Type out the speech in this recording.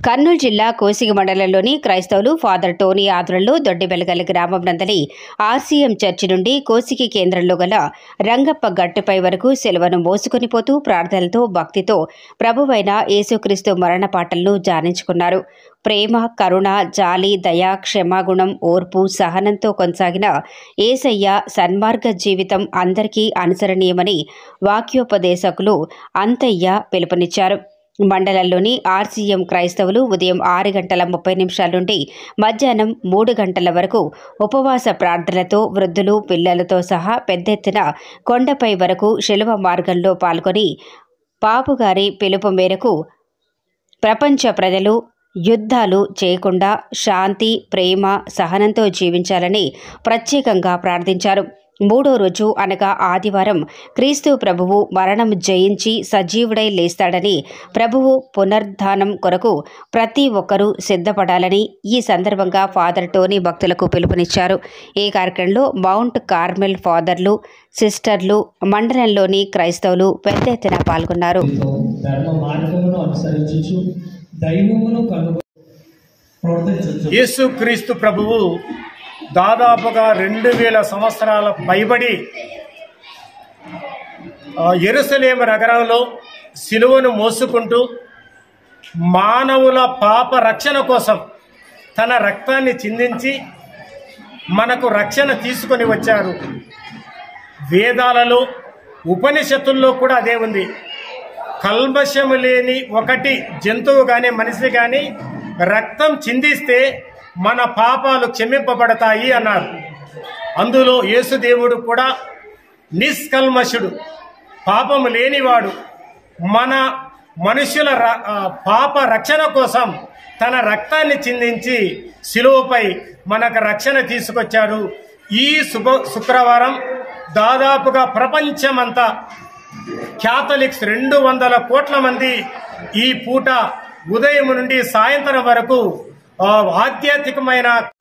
కర్నూలు జిల్లా కోసిగి మండలంలోని క్రైస్తవులు ఫాదర్ టోనీ ఆధ్వర్యంలో దొడ్డిబెలగల్ గ్రామం నందలి ఆర్సీఎం చర్చి నుండి కోసిగి కేంద్రంలో గల రంగప్ప గట్టుపై వరకు సెలవును మోసుకొని పోతూ ప్రార్థనలతో భక్తితో ప్రభువైన యేసుక్రీస్తు మరణ పాటలను జానించుకున్నారు ప్రేమ కరుణ జాలి దయ క్షమాగుణం ఓర్పు సహనంతో కొనసాగిన ఏసయ్య సన్మార్గ జీవితం అందరికీ అనుసరణీయమని వాక్యోపదేశకులు అంతయ్య పిలుపునిచ్చారు మండలంలోని ఆర్సీఎం క్రైస్తవులు ఉదయం ఆరు గంటల ముప్పై నిమిషాల నుండి మధ్యాహ్నం మూడు గంటల వరకు ఉపవాస ప్రార్థనలతో వృద్ధులు పిల్లలతో సహా పెద్ద ఎత్తున కొండపై వరకు శిలువ మార్గంలో పాల్గొని పాపుగారి పిలుపు మేరకు ప్రపంచ ప్రజలు యుద్ధాలు చేయకుండా శాంతి ప్రేమ సహనంతో జీవించాలని ప్రత్యేకంగా ప్రార్థించారు మూడో రోజు అనగా ఆదివారం క్రీస్తు ప్రభువు మరణం జయించి సజీవుడై లేస్తాడని ప్రభువు పునరుద్ధానం కొరకు ప్రతి ఒక్కరూ సిద్ధపడాలని ఈ సందర్భంగా ఫాదర్ టోనీ భక్తులకు పిలుపునిచ్చారు ఈ కార్యక్రమంలో మౌంట్ కార్మెల్ ఫాదర్లు సిస్టర్లు మండలంలోని క్రైస్తవులు పెద్ద ఎత్తున పాల్గొన్నారు ధర్మ మార్గమును అనుసరించుచు దైవమును కనుగొ ప్రవర్తించు యేసుక్రీస్తు ప్రభువు దాదాపుగా రెండు వేల సంవత్సరాల పైబడి ఆ, యెరూషలేము నగరంలో సిలువను మోసుకుంటూ మానవుల పాప రక్షణ కోసం తన రక్తాన్ని చిందించి మనకు రక్షణ తీసుకొని వచ్చారు వేదాలలో ఉపనిషత్తుల్లో కూడా అదే ఉంది కల్మషము లేని ఒకటి జంతువు కానీ మనిషి కానీ రక్తం చిందిస్తే మన పాపాలు క్షమింపబడతాయి అన్నారు అందులో యేసుదేవుడు కూడా నిష్కల్మషుడు పాపము లేనివాడు మన మనుషుల ర- ఆ, పాప రక్షణ కోసం తన రక్తాన్ని చిందించి శిలువపై మనకు రక్షణ తీసుకొచ్చారు ఈ శుభ శుక్రవారం దాదాపుగా ప్రపంచమంతా క్యాథలిక్స్ రెండు వందల కోట్ల మంది ఈ పూట ఉదయం నుండి సాయంత్రం వరకు ఆ, ఆధ్యాత్మికమైన